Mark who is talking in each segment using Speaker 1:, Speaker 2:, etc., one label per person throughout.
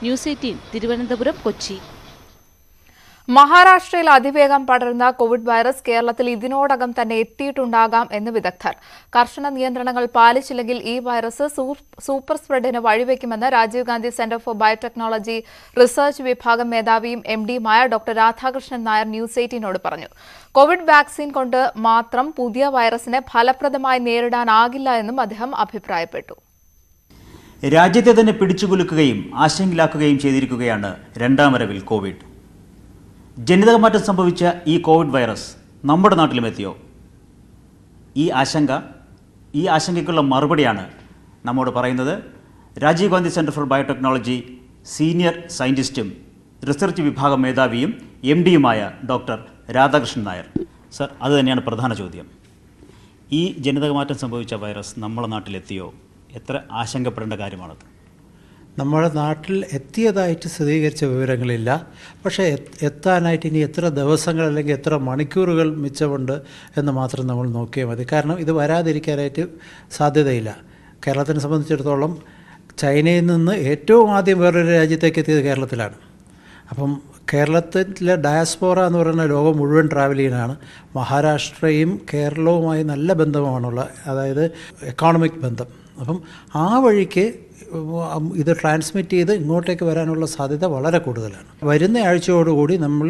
Speaker 1: news eighteen Thiruvananthapuram Kochi
Speaker 2: മഹാരാഷ്ട്രയിൽ അതിവേഗം പടരുന്ന കോവിഡ് വൈറസ് കേരളത്തിൽ ഇതിനോടകം തന്നെ എത്തിയിട്ടുണ്ടാകാം എന്ന് വിദഗ്ധർ കർശന നിയന്ത്രണങ്ങൾ പാലിച്ചില്ലെങ്കിൽ ഈ വൈറസ് സൂ- സൂപ്പർ സ്പ്രെഡിന് വഴിവെക്കുമെന്ന് Rajiv Gandhi centre for biotechnology research വിഭാഗം മേധാവിയും എം ഡിയുമായ ഡോക്ടർ രാധാകൃഷ്ണൻ നായർ ന്യൂസ് എയ്റ്റീനോട് പറഞ്ഞു കോവിഡ് വാക്സിൻ കൊണ്ട് മാത്രം പുതിയ വൈറസിനെ ഫലപ്രദമായി നേരിടാനാകില്ല എന്നും അദ്ദേഹം അഭിപ്രായപ്പെട്ടു
Speaker 3: രാജ്യത്തെ തന്നെ പിടിച്ചുകുലുക്കുകയും ആശങ്കയിലാക്കുകയും ചെയ്തിരിക്കുകയാണ് രണ്ടാം വരവിൽ കോവിഡ് ജനിതകമാറ്റം സംഭവിച്ച ഈ കോവിഡ് വൈറസ് നമ്മുടെ നാട്ടിലും എത്തിയോ ഈ ആശങ്ക ഈ ആശങ്കയ്ക്കുള്ള മറുപടിയാണ് നമ്മോട് പറയുന്നത് Rajiv Gandhi centre for biotechnology senior സയൻറ്റിസ്റ്റും റിസർച്ച് വിഭാഗം മേധാവിയും എം ഡിയുമായ ഡോക്ടർ രാധാകൃഷ്ണൻ നായർ സർ അത് തന്നെയാണ് പ്രധാന ചോദ്യം ഈ ജനിതകമാറ്റം സംഭവിച്ച വൈറസ് നമ്മുടെ നാട്ടിലെത്തിയോ എത്ര ആശങ്കപ്പെടേണ്ട കാര്യമാണത്
Speaker 4: നമ്മുടെ നാട്ടിൽ എത്തിയതായിട്ട് സ്ഥിരീകരിച്ച വിവരങ്ങളില്ല പക്ഷേ എത്ത് എത്താനായിട്ട് ഇനി എത്ര ദിവസങ്ങൾ അല്ലെങ്കിൽ എത്ര മണിക്കൂറുകൾ മിച്ചമുണ്ട് എന്ന് മാത്രം നമ്മൾ നോക്കിയാൽ മതി കാരണം ഇത് വരാതിരിക്കാനായിട്ട് സാധ്യതയില്ല കേരളത്തിനെ സംബന്ധിച്ചിടത്തോളം ചൈനയിൽ നിന്ന് ഏറ്റവും ആദ്യം വേറൊരു രാജ്യത്തേക്ക് എത്തിയത് കേരളത്തിലാണ് അപ്പം കേരളത്തിലെ ഡയാസ്പോറ എന്ന് പറയുന്ന ലോകം മുഴുവൻ ട്രാവൽ ചെയ്യാനാണ് മഹാരാഷ്ട്രയും കേരളവുമായി നല്ല ബന്ധമാണുള്ളത് അതായത് എക്കോണമിക് ബന്ധം അപ്പം ആ വഴിക്ക് ഇത് ട്രാൻസ്മിറ്റ് ചെയ്ത് ഇങ്ങോട്ടേക്ക് വരാനുള്ള സാധ്യത വളരെ കൂടുതലാണ് വരുന്ന ആഴ്ചയോടുകൂടി നമ്മൾ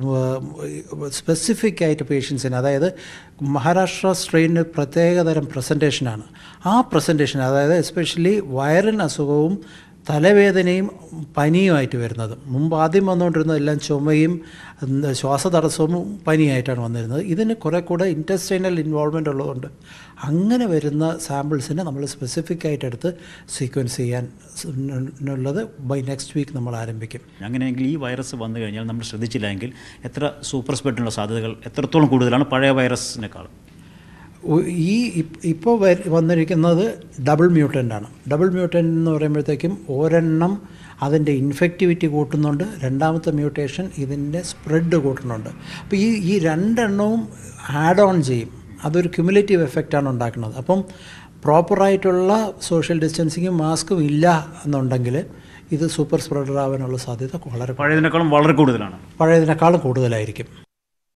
Speaker 4: സ്പെസിഫിക് ആയിട്ട് പേഷ്യൻസിന് അതായത് മഹാരാഷ്ട്ര സ്ട്രെയിനിന് പ്രത്യേകതരം പ്രസൻറ്റേഷനാണ് ആ പ്രസൻറ്റേഷൻ അതായത് എസ്പെഷ്യലി വയറിന് അസുഖവും തലവേദനയും പനിയുമായിട്ട് വരുന്നത് മുമ്പ് ആദ്യം വന്നുകൊണ്ടിരുന്നത് എല്ലാം ചുമയും എന്താ, ശ്വാസതടസ്സവും പനിയായിട്ടാണ് വന്നിരുന്നത് ഇതിന് കുറെ കൂടെ ഇൻറ്റസ്റ്റൈനൽ ഇൻവോൾവ്മെൻ്റ് ഉള്ളതുകൊണ്ട് അങ്ങനെ വരുന്ന സാമ്പിൾസിനെ നമ്മൾ സ്പെസിഫിക് ആയിട്ട് എടുത്ത് സീക്വൻസ് ചെയ്യാൻ ഉള്ളത് ബൈ നെക്സ്റ്റ് വീക്ക് നമ്മൾ ആരംഭിക്കും
Speaker 3: അങ്ങനെയെങ്കിൽ ഈ വൈറസ് വന്നു കഴിഞ്ഞാൽ നമ്മൾ ശ്രദ്ധിച്ചില്ലെങ്കിൽ എത്ര സൂപ്പർ സ്പ്രെഡിനുള്ള സാധ്യതകൾ എത്രത്തോളം കൂടുതലാണ് പഴയ വൈറസിനേക്കാളും
Speaker 4: ഉ- ഈ ഇപ്പോൾ വന്നിരിക്കുന്നത് ഡബിൾ മ്യൂട്ടൻ്റ് ആണ് ഡബിൾ മ്യൂട്ടൻ്റ് എന്ന് പറയുമ്പോഴത്തേക്കും ഒരെണ്ണം അതിൻ്റെ ഇൻഫെക്റ്റിവിറ്റി കൂട്ടുന്നുണ്ട് രണ്ടാമത്തെ മ്യൂട്ടേഷൻ ഇതിൻ്റെ സ്പ്രെഡ് കൂട്ടുന്നുണ്ട് അപ്പോൾ ഈ ഈ രണ്ടെണ്ണവും ആഡ് ഓൺ ചെയ്യും അതൊരു ക്യുമുലേറ്റീവ് എഫക്റ്റാണ് ഉണ്ടാക്കുന്നത് അപ്പം പ്രോപ്പറായിട്ടുള്ള സോഷ്യൽ ഡിസ്റ്റൻസിങ്ങും മാസ്കും ഇല്ല എന്നുണ്ടെങ്കിൽ ഇത് സൂപ്പർ സ്പ്രെഡർ ആവാനുള്ള സാധ്യത വളരെ
Speaker 3: പഴയതിനേക്കാളും വളരെ കൂടുതലാണ്
Speaker 4: പഴയതിനേക്കാളും കൂടുതലായിരിക്കും